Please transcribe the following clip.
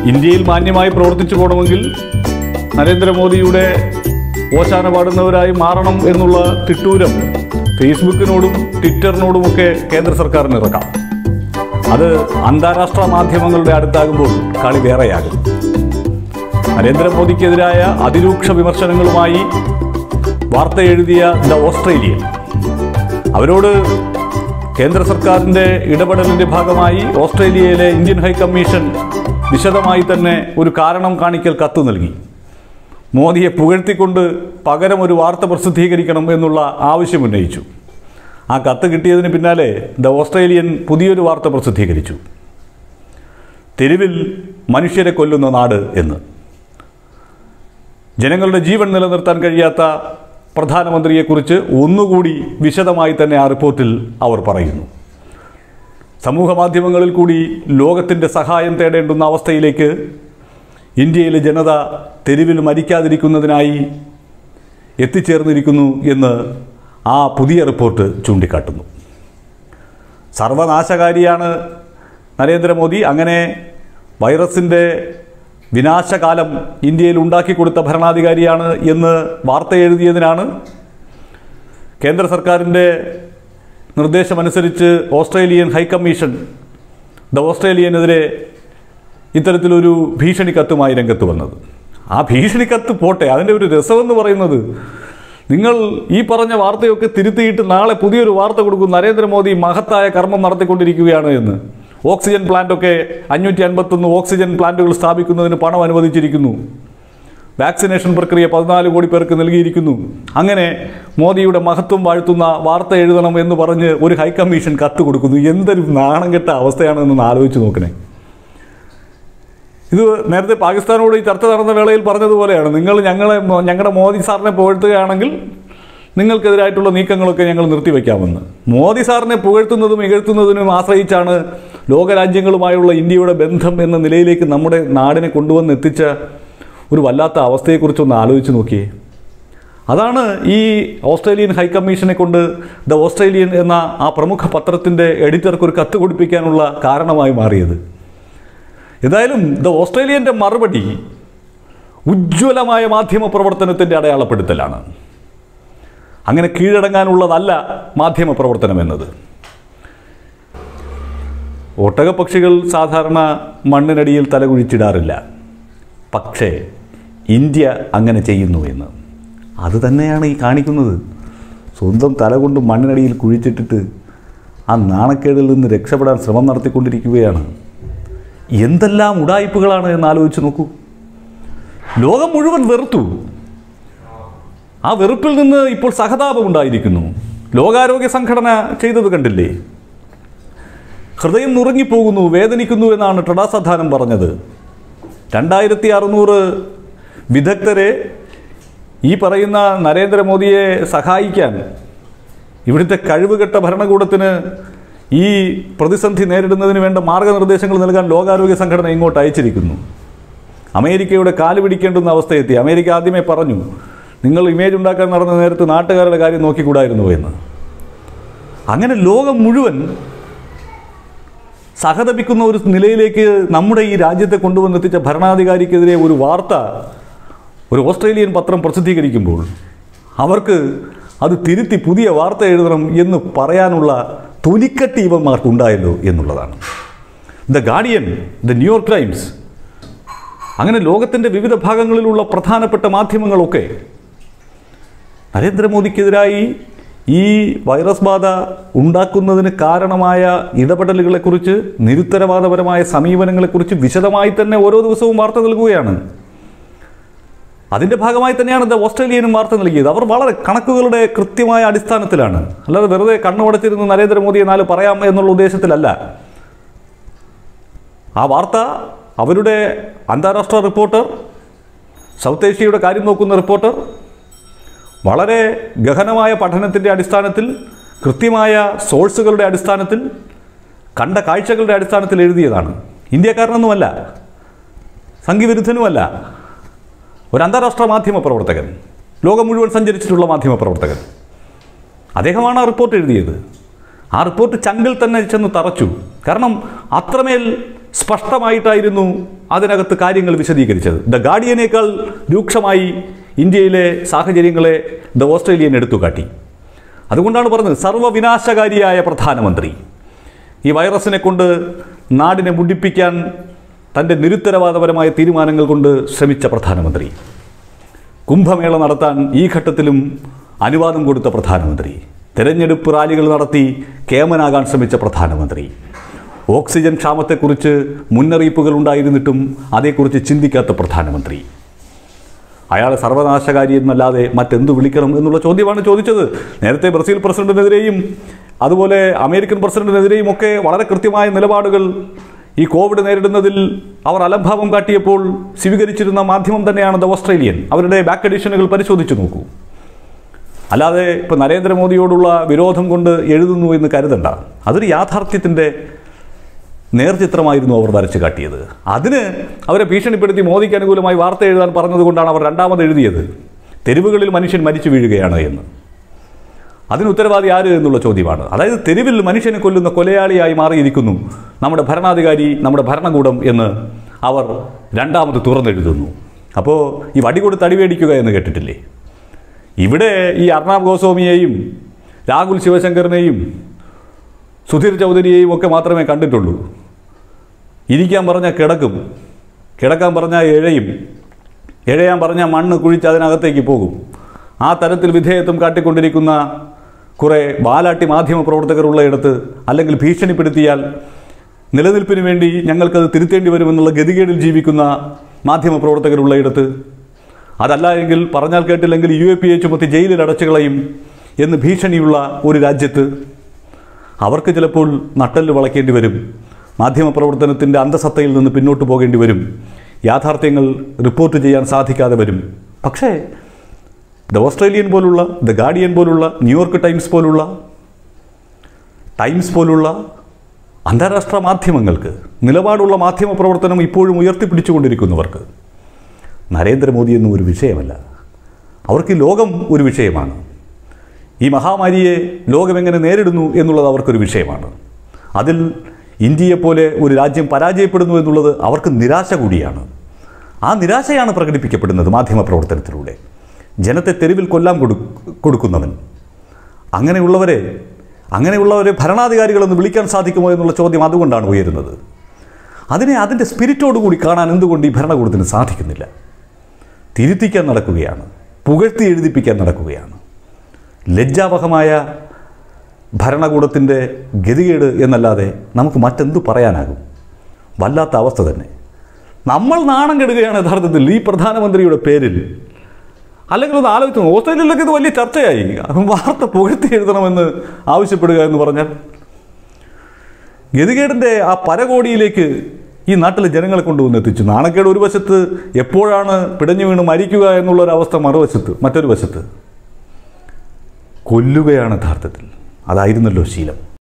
ഇന്ത്യയിൽ മാന്യമായി പ്രവർത്തിച്ചു പോകണമെങ്കിൽ നരേന്ദ്രമോദിയുടെ ഓശാന പാടുന്നവരായി മാറണം എന്നുള്ള തിട്ടൂരം ഫേസ്ബുക്കിനോടും ട്വിറ്ററിനോടുമൊക്കെ കേന്ദ്ര സർക്കാരിന് ഇറക്കാം അത് അന്താരാഷ്ട്ര മാധ്യമങ്ങളുടെ അടുത്താകുമ്പോൾ കളി വേറെയാകും നരേന്ദ്രമോദിക്കെതിരായ അതിരൂക്ഷ വിമർശനങ്ങളുമായി വാർത്ത എഴുതിയ ദ ഓസ്ട്രേലിയൻ അവരോട് കേന്ദ്ര സർക്കാരിൻ്റെ ഇടപെടലിൻ്റെ ഭാഗമായി ഓസ്ട്രേലിയയിലെ ഇന്ത്യൻ ഹൈക്കമ്മീഷൻ വിശദമായി തന്നെ ഒരു കാരണം കാണിക്കൽ കത്ത് നൽകി മോദിയെ പുകഴ്ത്തിക്കൊണ്ട് പകരം ഒരു വാർത്ത പ്രസിദ്ധീകരിക്കണം എന്നുള്ള ആവശ്യമുന്നയിച്ചു ആ കത്ത് കിട്ടിയതിന് പിന്നാലെ ദ ഓസ്ട്രേലിയൻ പുതിയൊരു വാർത്ത പ്രസിദ്ധീകരിച്ചു തെരുവിൽ മനുഷ്യരെ കൊല്ലുന്ന നാട് എന്ന് ജനങ്ങളുടെ ജീവൻ നിലനിർത്താൻ കഴിയാത്ത പ്രധാനമന്ത്രിയെക്കുറിച്ച് ഒന്നുകൂടി വിശദമായി തന്നെ ആ റിപ്പോർട്ടിൽ അവർ പറയുന്നു സമൂഹ മാധ്യമങ്ങളിൽ കൂടി ലോകത്തിൻ്റെ സഹായം തേടേണ്ടുന്ന അവസ്ഥയിലേക്ക് ഇന്ത്യയിലെ ജനത തെരുവിൽ മരിക്കാതിരിക്കുന്നതിനായി എത്തിച്ചേർന്നിരിക്കുന്നു എന്ന് ആ പുതിയ റിപ്പോർട്ട് ചൂണ്ടിക്കാട്ടുന്നു സർവനാശകാരിയാണ് നരേന്ദ്രമോദി അങ്ങനെ വൈറസിൻ്റെ വിനാശകാലം ഇന്ത്യയിൽ ഉണ്ടാക്കിക്കൊടുത്ത ഭരണാധികാരിയാണ് എന്ന് വാർത്ത എഴുതിയതിനാണ് കേന്ദ്ര സർക്കാരിൻ്റെ നിർദ്ദേശമനുസരിച്ച് ഓസ്ട്രേലിയൻ ഹൈക്കമ്മീഷൻ ദ ഓസ്ട്രേലിയനെതിരെ ഇത്തരത്തിലൊരു ഭീഷണി കത്തുമായി രംഗത്ത് വന്നത് ആ ഭീഷണി കത്ത് പോട്ടെ അതിൻ്റെ ഒരു രസമെന്ന് പറയുന്നത് നിങ്ങൾ ഈ പറഞ്ഞ വാർത്തയൊക്കെ തിരുത്തിയിട്ട് നാളെ പുതിയൊരു വാർത്ത കൊടുക്കും നരേന്ദ്രമോദി മഹത്തായ കർമ്മം നടത്തിക്കൊണ്ടിരിക്കുകയാണ് എന്ന് ഓക്സിജൻ പ്ലാന്റൊക്കെ അഞ്ഞൂറ്റി അൻപത്തൊന്ന് ഓക്സിജൻ പ്ലാന്റുകൾ സ്ഥാപിക്കുന്നതിന് പണം അനുവദിച്ചിരിക്കുന്നു വാക്സിനേഷൻ പ്രക്രിയ പതിനാല് കോടി പേർക്ക് നൽകിയിരിക്കുന്നു അങ്ങനെ മോദിയുടെ മഹത്വം വാഴ്ത്തുന്ന വാർത്ത എഴുതണം എന്ന് പറഞ്ഞ് ഒരു ഹൈക്കമ്മീഷൻ കത്ത് കൊടുക്കുന്നു എന്തൊരു നാണം കെട്ട അവസ്ഥയാണെന്ന് ആലോചിച്ച് നോക്കണേ ഇത് നേരത്തെ പാകിസ്ഥാനോട് ഈ ചർച്ച നടന്ന വേളയിൽ പറഞ്ഞതുപോലെയാണ് നിങ്ങൾ ഞങ്ങളെ ഞങ്ങളുടെ മോദി സാറിനെ പുകഴ്ത്തുകയാണെങ്കിൽ നിങ്ങൾക്കെതിരായിട്ടുള്ള നീക്കങ്ങളൊക്കെ ഞങ്ങൾ നിർത്തിവെക്കാമെന്ന് മോദി സാറിനെ പുകഴ്ത്തുന്നതും ഇകഴ്ത്തുന്നതിനും ആശ്രയിച്ചാണ് ലോകരാജ്യങ്ങളുമായുള്ള ഇന്ത്യയുടെ ബന്ധം എന്ന നിലയിലേക്ക് നമ്മുടെ നാടിനെ കൊണ്ടുവന്ന് എത്തിച്ച ഒരു വല്ലാത്ത അവസ്ഥയെക്കുറിച്ചൊന്ന് ആലോചിച്ച് നോക്കിയേ അതാണ് ഈ ഓസ്ട്രേലിയൻ ഹൈക്കമ്മീഷനെ കൊണ്ട് ദ ഓസ്ട്രേലിയൻ എന്ന ആ പ്രമുഖ പത്രത്തിൻ്റെ എഡിറ്റർക്ക് ഒരു കത്ത് കൊടുപ്പിക്കാനുള്ള കാരണമായി മാറിയത് ഏതായാലും ദ ഓസ്ട്രേലിയൻ്റെ മറുപടി ഉജ്ജ്വലമായ മാധ്യമ പ്രവർത്തനത്തിൻ്റെ അടയാളപ്പെടുത്തലാണ് അങ്ങനെ കീഴടങ്ങാനുള്ളതല്ല മാധ്യമ പ്രവർത്തനം എന്നത് ഒട്ടകപ്പക്ഷികൾ സാധാരണ മണ്ണിനടിയിൽ തലകുഴിച്ചിടാറില്ല പക്ഷേ ഇന്ത്യ അങ്ങനെ ചെയ്യുന്നു എന്ന് അത് തന്നെയാണ് ഈ കാണിക്കുന്നത് സ്വന്തം തല കൊണ്ട് മണ്ണിനടിയിൽ കുഴിച്ചിട്ടിട്ട് ആ നാണക്കേടിൽ നിന്ന് രക്ഷപ്പെടാൻ ശ്രമം നടത്തിക്കൊണ്ടിരിക്കുകയാണ് എന്തെല്ലാം ഉടായ്പകളാണ് എന്ന് ആലോചിച്ച് നോക്കൂ ലോകം മുഴുവൻ വെറുത്തു ആ വെറുപ്പിൽ നിന്ന് ഇപ്പോൾ സഹതാപം ഉണ്ടായിരിക്കുന്നു ലോകാരോഗ്യ സംഘടന ചെയ്തത് കണ്ടില്ലേ ഹൃദയം നുറുങ്ങിപ്പോകുന്നു വേദനിക്കുന്നു എന്നാണ് ട്രഡാസധാനം പറഞ്ഞത് രണ്ടായിരത്തി അറുന്നൂറ് വിദഗ്ധരെ ഈ പറയുന്ന നരേന്ദ്രമോദിയെ സഹായിക്കാൻ ഇവിടുത്തെ കഴിവുകെട്ട ഭരണകൂടത്തിന് ഈ പ്രതിസന്ധി നേരിടുന്നതിന് വേണ്ട മാർഗനിർദ്ദേശങ്ങൾ നൽകാൻ ലോകാരോഗ്യ സംഘടന ഇങ്ങോട്ട് അയച്ചിരിക്കുന്നു അമേരിക്കയുടെ കാല് പിടിക്കേണ്ടുന്ന അവസ്ഥയെത്തി അമേരിക്ക ആദ്യമേ പറഞ്ഞു നിങ്ങൾ ഇമേജ് ഉണ്ടാക്കാൻ നടന്ന നേരത്ത് നാട്ടുകാരുടെ കാര്യം നോക്കിക്കൂടായിരുന്നു എന്ന് അങ്ങനെ ലോകം മുഴുവൻ സഹതപിക്കുന്ന ഒരു നിലയിലേക്ക് നമ്മുടെ ഈ രാജ്യത്തെ കൊണ്ടുവന്നെത്തിച്ച ഭരണാധികാരിക്കെതിരെ ഒരു വാർത്ത ഒരു ഓസ്ട്രേലിയൻ പത്രം പ്രസിദ്ധീകരിക്കുമ്പോൾ അവർക്ക് അത് തിരുത്തി പുതിയ വാർത്ത എഴുതണം എന്ന് പറയാനുള്ള തൊലിക്കട്ടി ഇവന്മാർക്കുണ്ടായല്ലോ എന്നുള്ളതാണ് the Guardian the New York Times അങ്ങനെ ലോകത്തിൻ്റെ വിവിധ ഭാഗങ്ങളിലുള്ള പ്രധാനപ്പെട്ട മാധ്യമങ്ങളൊക്കെ നരേന്ദ്രമോദിക്കെതിരായി ഈ വൈറസ് ബാധ ഉണ്ടാക്കുന്നതിന് കാരണമായ ഇടപെടലുകളെക്കുറിച്ച് നിരുത്തരവാദപരമായ സമീപനങ്ങളെക്കുറിച്ച് വിശദമായി തന്നെ ഓരോ ദിവസവും വാർത്ത നൽകുകയാണ് അതിൻ്റെ ഭാഗമായി തന്നെയാണ് ദ ഓസ്ട്രേലിയനും വാർത്ത നൽകിയത് അവർ വളരെ കണക്കുകളുടെ കൃത്യമായ അടിസ്ഥാനത്തിലാണ് അല്ലാതെ വെറുതെ കണ്ണുടച്ചിരുന്ന് നരേന്ദ്രമോദിയെ നാല് പറയാം എന്നുള്ള ഉദ്ദേശത്തിലല്ല ആ വാർത്ത അവരുടെ അന്താരാഷ്ട്ര റിപ്പോർട്ടർ സൗത്ത് ഏഷ്യയുടെ കാര്യം നോക്കുന്ന റിപ്പോർട്ടർ വളരെ ഗഹനമായ പഠനത്തിൻ്റെ അടിസ്ഥാനത്തിൽ കൃത്യമായ സോഴ്സുകളുടെ അടിസ്ഥാനത്തിൽ കണ്ട കാഴ്ചകളുടെ അടിസ്ഥാനത്തിൽ എഴുതിയതാണ് ഇന്ത്യക്കാരനൊന്നുമല്ല സംഘവിരുദ്ധനുമല്ല ഒരു അന്താരാഷ്ട്ര മാധ്യമ പ്രവർത്തകൻ ലോകം മുഴുവൻ സഞ്ചരിച്ചിട്ടുള്ള മാധ്യമ പ്രവർത്തകൻ അദ്ദേഹമാണ് ആ റിപ്പോർട്ട് എഴുതിയത് ആ റിപ്പോർട്ട് ചങ്കിൽ തന്നെ ചെന്ന് തറച്ചു കാരണം അത്രമേൽ സ്പഷ്ടമായിട്ടായിരുന്നു അതിനകത്ത് കാര്യങ്ങൾ വിശദീകരിച്ചത് ദ ഗാർഡിയനേക്കാൾ രൂക്ഷമായി ഇന്ത്യയിലെ സാഹചര്യങ്ങളെ ദ ഓസ്ട്രേലിയൻ എടുത്തുകാട്ടി അതുകൊണ്ടാണ് പറഞ്ഞത് സർവ്വവിനാശകാരിയായ പ്രധാനമന്ത്രി ഈ വൈറസിനെ കൊണ്ട് നാടിനെ മുടിപ്പിക്കാൻ തൻ്റെ നിരുത്തരവാദപരമായ തീരുമാനങ്ങൾ കൊണ്ട് ശ്രമിച്ച പ്രധാനമന്ത്രി കുംഭമേള നടത്താൻ ഈ ഘട്ടത്തിലും അനുവാദം കൊടുത്ത പ്രധാനമന്ത്രി തെരഞ്ഞെടുപ്പ് റാലികൾ നടത്തി കേമനാകാൻ ശ്രമിച്ച പ്രധാനമന്ത്രി ഓക്സിജൻ ക്ഷാമത്തെക്കുറിച്ച് മുന്നറിയിപ്പുകൾ ഉണ്ടായിരുന്നിട്ടും അതേക്കുറിച്ച് ചിന്തിക്കാത്ത പ്രധാനമന്ത്രി അയാളെ സർവനാശകാരി എന്നല്ലാതെ മറ്റെന്തു വിളിക്കണം എന്നുള്ള ചോദ്യമാണ് ചോദിച്ചത് നേരത്തെ ബ്രസീൽ പ്രസിഡന്റിനെതിരെയും അതുപോലെ അമേരിക്കൻ പ്രസിഡന്റിനെതിരെയും ഒക്കെ വളരെ കൃത്യമായ നിലപാടുകൾ ഈ കോവിഡ് നേരിടുന്നതിൽ അവർ അലംഭാവം കാട്ടിയപ്പോൾ സ്വീകരിച്ചിരുന്ന മാധ്യമം തന്നെയാണ് ദ ഓസ്ട്രേലിയൻ അവരുടെ ബാക്ക് എഡിഷനുകൾ പരിശോധിച്ചു നോക്കൂ അല്ലാതെ ഇപ്പോൾ നരേന്ദ്രമോദിയോടുള്ള വിരോധം കൊണ്ട് എഴുതുന്നു എന്ന് കരുതണ്ട അതൊരു യാഥാർത്ഥ്യത്തിൻ്റെ നേർചിത്രമായിരുന്നു അവർ വരച്ചു കാട്ടിയത് അതിന് അവരെ ഭീഷണിപ്പെടുത്തി മോദിക്ക് അനുകൂലമായി വാർത്ത എഴുതാൻ പറഞ്ഞതുകൊണ്ടാണ് അവർ രണ്ടാമത് എഴുതിയത് തെരുവുകളിൽ മനുഷ്യൻ മരിച്ചു വീഴുകയാണ് എന്ന് അതിന് ഉത്തരവാദി ആര് എന്നുള്ള ചോദ്യമാണ് അതായത് തെരുവിൽ മനുഷ്യനെ കൊല്ലുന്ന കൊലയാളിയായി മാറിയിരിക്കുന്നു നമ്മുടെ ഭരണാധികാരി നമ്മുടെ ഭരണകൂടം എന്ന് അവർ രണ്ടാമത് തുറന്നെഴുതുന്നു അപ്പോൾ ഈ വടി കൊടുത്ത് അടിവേടിക്കുക എന്ന് കേട്ടിട്ടില്ലേ ഇവിടെ ഈ അർണാബ് ഗോസ്വാമിയെയും രാഹുൽ ശിവശങ്കറിനെയും സുധീർ ചൗധരിയെയും ഒക്കെ മാത്രമേ കണ്ടിട്ടുള്ളൂ ഇരിക്കാൻ പറഞ്ഞാൽ കിടക്കും കിടക്കാൻ പറഞ്ഞാൽ എഴയും എഴയാൻ പറഞ്ഞാൽ മണ്ണ് കുഴിച്ച് അതിനകത്തേക്ക് പോകും ആ തരത്തിൽ വിധേയത്വം കാട്ടിക്കൊണ്ടിരിക്കുന്ന കുറേ ബാലാട്ടി മാധ്യമ പ്രവർത്തകരുള്ള ഇടത്ത് അല്ലെങ്കിൽ ഭീഷണിപ്പെടുത്തിയാൽ നിലനിൽപ്പിന് വേണ്ടി ഞങ്ങൾക്കത് തിരുത്തേണ്ടി വരുമെന്നുള്ള ഗതികേടിൽ ജീവിക്കുന്ന മാധ്യമ പ്രവർത്തകരുള്ള ഇടത്ത് അതല്ല എങ്കിൽ പറഞ്ഞാൽ കേട്ടില്ലെങ്കിൽ യു എ പി എ ചുമത്തി ജയിലിൽ അടച്ചുകളയും എന്ന് ഭീഷണിയുള്ള ഒരു രാജ്യത്ത് അവർക്ക് ചിലപ്പോൾ നട്ടല് വളയ്ക്കേണ്ടി വരും മാധ്യമപ്രവർത്തനത്തിൻ്റെ അന്തസത്തയിൽ നിന്ന് പിന്നോട്ട് പോകേണ്ടി വരും യാഥാർത്ഥ്യങ്ങൾ റിപ്പോർട്ട് ചെയ്യാൻ സാധിക്കാതെ വരും പക്ഷേ ദ ഓസ്ട്രേലിയൻ പോലുള്ള ദ ഗാർഡിയൻ പോലുള്ള ന്യൂയോർക്ക് ടൈംസ് പോലുള്ള ടൈംസ് പോലുള്ള അന്താരാഷ്ട്ര മാധ്യമങ്ങൾക്ക് നിലപാടുള്ള മാധ്യമ പ്രവർത്തനം ഇപ്പോഴും ഉയർത്തിപ്പിടിച്ചുകൊണ്ടിരിക്കുന്നവർക്ക് നരേന്ദ്രമോദി എന്നും ഒരു വിഷയമല്ല അവർക്ക് ഈ ലോകം ഒരു വിഷയമാണ് ഈ മഹാമാരിയെ ലോകം എങ്ങനെ നേരിടുന്നു എന്നുള്ളത് അവർക്കൊരു വിഷയമാണ് അതിൽ ഇന്ത്യയെപ്പോലെ ഒരു രാജ്യം പരാജയപ്പെടുന്നു എന്നുള്ളത് അവർക്ക് നിരാശ കൂടിയാണ് ആ നിരാശയാണ് പ്രകടിപ്പിക്കപ്പെടുന്നത് മാധ്യമപ്രവർത്തനത്തിലൂടെ ജനത്തെ തെരുവിൽ കൊല്ലാൻ കൊടു കൊടുക്കുന്നവൻ അങ്ങനെയുള്ളവരെ അങ്ങനെയുള്ളവരെ ഭരണാധികാരികളെന്ന് വിളിക്കാൻ സാധിക്കുമോ എന്നുള്ള ചോദ്യം അതുകൊണ്ടാണ് ഉയരുന്നത് അതിനെ അതിൻ്റെ സ്പിരിറ്റോടുകൂടി കാണാൻ എന്തുകൊണ്ട് ഈ ഭരണകൂടത്തിന് സാധിക്കുന്നില്ല തിരുത്തിക്കാൻ നടക്കുകയാണ് പുകഴ്ത്തി എഴുതിപ്പിക്കാൻ നടക്കുകയാണ് ലജ്ജാവഹമായ ഭരണകൂടത്തിൻ്റെ ഗതികേട് എന്നല്ലാതെ നമുക്ക് മറ്റെന്തു പറയാനാകും വല്ലാത്ത അവസ്ഥ തന്നെ നമ്മൾ നാണം കെടുകയാണ് യഥാർത്ഥത്തിൽ ഈ പ്രധാനമന്ത്രിയുടെ പേരിൽ അല്ലെങ്കിൽ ഒന്ന് ആലോചിച്ചു നോക്ക്. ഓസ്ട്രേലിയയിലൊക്കെ ഇത് വലിയ ചർച്ചയായി വാർത്ത പുകഴ്ത്തി എഴുതണമെന്ന് ആവശ്യപ്പെടുക എന്ന് പറഞ്ഞാൽ ഗതികേടിൻ്റെ ആ പരകോടിയിലേക്ക് ഈ നാട്ടിലെ ജനങ്ങളെ കൊണ്ടുവന്ന് എത്തിച്ചു നാണക്കേട് ഒരു വശത്ത് എപ്പോഴാണ് പിടഞ്ഞു വീണ് മരിക്കുക എന്നുള്ളൊരവസ്ഥ മറുവശത്ത് മറ്റൊരു വശത്ത് കൊല്ലുകയാണ് യഥാർത്ഥത്തിൽ അതായിരുന്നല്ലോ ശീലം